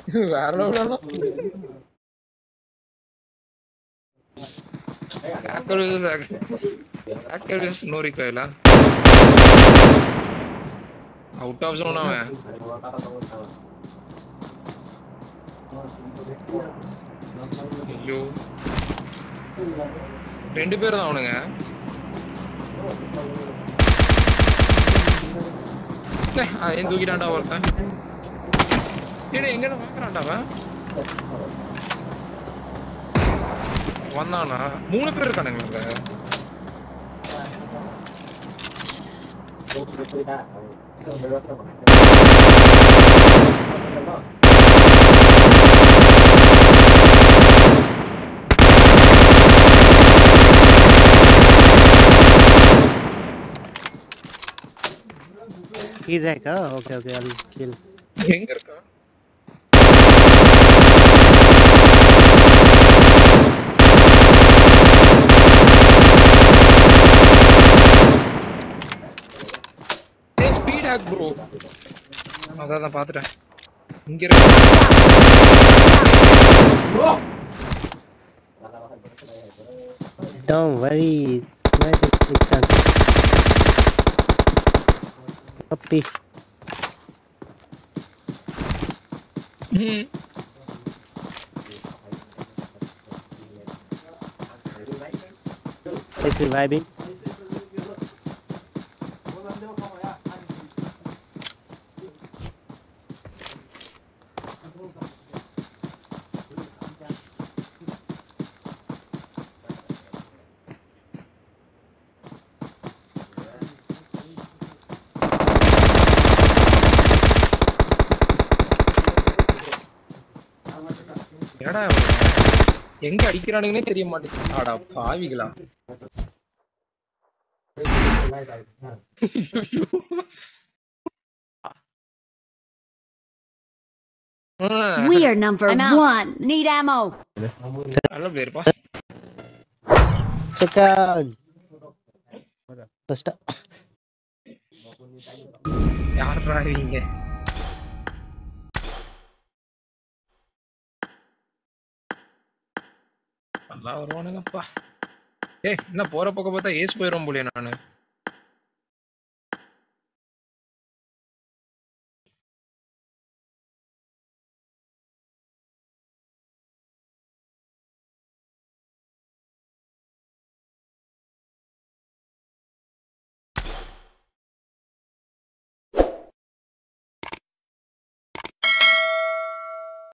வேற லெவல் நூறு கோயிலா அவுட் ஆஃப் ஜோன் அவன் ஐயோ ரெண்டு பேர் தான் அவனுங்க டேய், அதையும் தூக்கிட்டான்டா ஒருத்தன் டேய் எங்க இருந்து வாங்குறான்டா அவன் வந்தானா மூணு பேர் இருக்கானுங்க அங்க He's like, oh, okay, okay, I'll kill. எங்க இருக்கா ஸ்பீட் ஹேக் ப்ரோ அதான் தான் பார்த்துட்டேன் இங்க இருக்கு Don't worry. Where is it done? Puppy. ம் Is reviving? என்னடா இவன்? எங்க அடிக்கிறானுங்கன்னே தெரிய மாட்டேங்குது ஆடா பாவிகளா ஆ, We are number one. Need ammo. நல்ல பிளேயர்ப்பா Check out. First up. யாரா இவங்க நல்லா வருவானுங்கப்பா ஏய் என்ன போற பக்கம் பார்த்தா ஏஸ் போயிடும் போலியே நானு